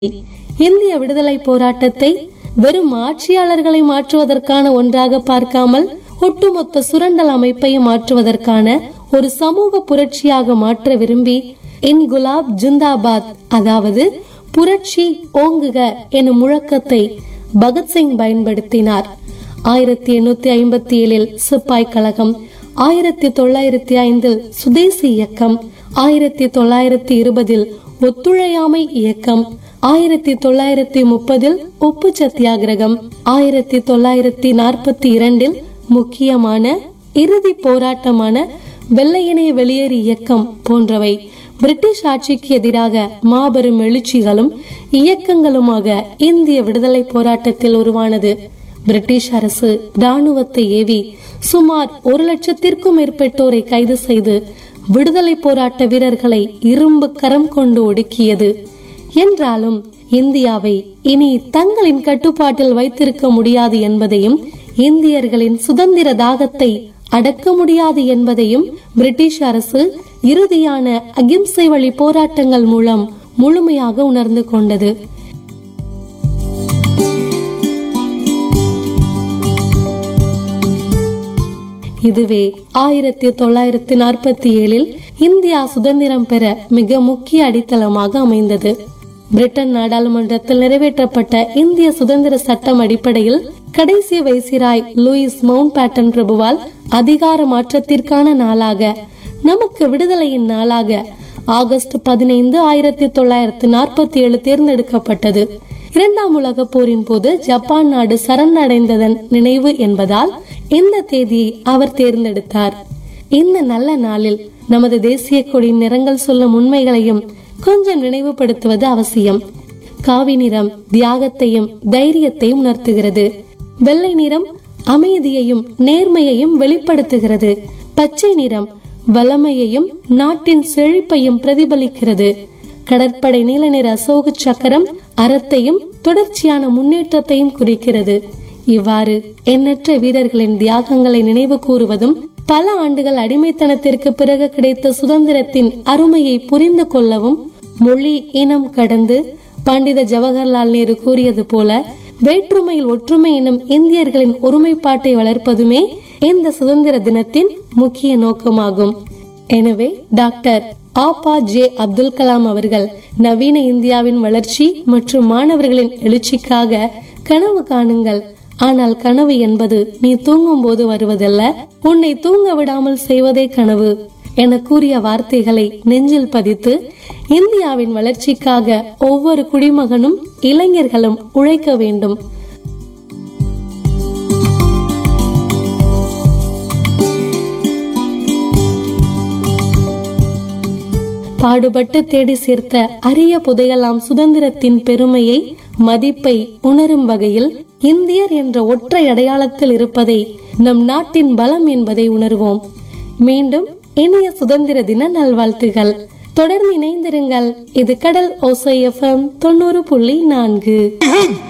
இந்திய விடுதலை போராட்டத்தை வெறும் ஆட்சியாளர்களை மாற்றுவதற்கான ஒன்றாக பார்க்காமல் ஒட்டுமொத்த சுரண்டல் அமைப்பை மாற்றுவதற்கான ஒரு சமூக புரட்சியாக மாற்ற விரும்பி இன்குலாப் ஜிந்தாபாத் அதாவது புரட்சி ஓங்குக எனும் முழக்கத்தை பகத்சிங் பயன்படுத்தினார் ஆயிரத்தி எண்ணூத்தி ஐம்பத்தி ஏழில் சிப்பாய் கழகம் ஆயிரத்தி தொள்ளாயிரத்தி ஐந்தில் சுதேசி இயக்கம் ஆயிரத்தி தொள்ளாயிரத்தி இருபதில் ஒத்துழையாமை இயக்கம் ஆயிரத்தி தொள்ளாயிரத்தி முப்பதில் உப்பு சத்தியாகிரகம் ஆயிரத்தி தொள்ளாயிரத்தி நாற்பத்தி இரண்டில் முக்கியமான இறுதி போராட்டமான வெள்ளையனே வெளியேறு இயக்கம் போன்றவை பிரிட்டிஷ் ஆட்சிக்கு எதிராக மாபெரும் எழுச்சிகளும் இயக்கங்களுமாக இந்திய விடுதலை போராட்டத்தில் உருவானது பிரிட்டிஷ் அரசு ராணுவத்தை ஏவி சுமார் ஒரு லட்சத்திற்கும் மேற்பட்டோரை கைது செய்து விடுதலை போராட்ட வீரர்களை இரும்பு கரம் கொண்டு ஒடுக்கியது என்றாலும் இந்தியாவை இனி தங்களின் கட்டுப்பாட்டில் வைத்திருக்க முடியாது என்பதையும் இந்தியர்களின் சுதந்திர தாகத்தை அடக்க முடியாது என்பதையும் பிரிட்டிஷ் அரசு இறுதியான அகிம்சை வழி போராட்டங்கள் மூலம் முழுமையாக உணர்ந்து கொண்டது இதுவே ஆயிரத்தி தொள்ளாயிரத்தி நாற்பத்தி ஏழில் இந்தியா சுதந்திரம் பெற மிக முக்கிய அடித்தளமாக அமைந்தது பிரிட்டன் நாடாளுமன்றத்தில் நிறைவேற்றப்பட்ட இந்திய சுதந்திர சட்டம் அடிப்படையில் கடைசி வைசிராய் லூயிஸ் மவுண்ட் பேட்டன் பிரபுவால் அதிகார மாற்றத்திற்கான நாளாக நமக்கு விடுதலையின் நாளாக ஆகஸ்ட் பதினைந்து ஆயிரத்தி தொள்ளாயிரத்தி நாற்பத்தி ஏழு தேர்ந்தெடுக்கப்பட்டது இரண்டாம் உலக போரின் போது ஜப்பான் நாடு சரணடைந்ததன் நினைவு என்பதால் இந்த தேதியை அவர் தேர்ந்தெடுத்தார் இந்த நல்ல நாளில் நமது தேசிய கொடியின் நிறங்கள் சொல்லும் உண்மைகளையும் கொஞ்சம் நினைவுபடுத்துவது அவசியம் காவி நிறம் தியாகத்தையும் தைரியத்தையும் உணர்த்துகிறது வெள்ளை நிறம் அமைதியையும் நேர்மையையும் வெளிப்படுத்துகிறது பச்சை நிறம் வல்லமையையும் நாட்டின் செழிப்பையும் பிரதிபலிக்கிறது கடற்படை நீல நிற அசோக சக்கரம் அறத்தையும் தொடர்ச்சியான முன்னேற்றத்தையும் குறிக்கிறது இவ்வாறு எண்ணற்ற வீரர்களின் தியாகங்களை நினைவு கூறுவதும் பல ஆண்டுகள் அடிமைத்தனத்திற்கு பிறகு கிடைத்த சுதந்திரத்தின் அருமையை புரிந்து கொள்ளவும் மொழி இனம் கடந்து பண்டித ஜவஹர்லால் நேரு கூறியது போல வேற்றுமையில் ஒற்றுமை எனும் இந்தியர்களின் ஒருமைப்பாட்டை வளர்ப்பதுமே இந்த சுதந்திர தினத்தின் முக்கிய நோக்கமாகும் எனவே doctor A P J Abdul Kalam அவர்கள் நவீன இந்தியாவின் வளர்ச்சி மற்றும் மாணவர்களின் எழுச்சிக்காக கனவு காணுங்கள் ஆனால் கனவு என்பது நீ தூங்கும் போது வருவதல்ல உன்னை தூங்க விடாமல் செய்வதே கனவு என கூறிய வார்த்தைகளை நெஞ்சில் பதித்து இந்தியாவின் வளர்ச்சிக்காக ஒவ்வொரு குடிமகனும் இளைஞர்களும் உழைக்க வேண்டும் பாடுபட்டு தேடி சேர்த்த அரிய புதையலாம் சுதந்திரத்தின் பெருமையை மதிப்பை உணரும் வகையில் இந்தியர் என்ற ஒற்றை அடையாளத்தில் இருப்பதை நம் நாட்டின் பலம் என்பதை உணர்வோம் மீண்டும் இனிய சுதந்திர தின நல்வாழ்த்துகள் தொடர்ந்து இணைந்திருங்கள் இது கடல் ஓசை எஃப்எம் தொண்ணூறு புள்ளி நான்கு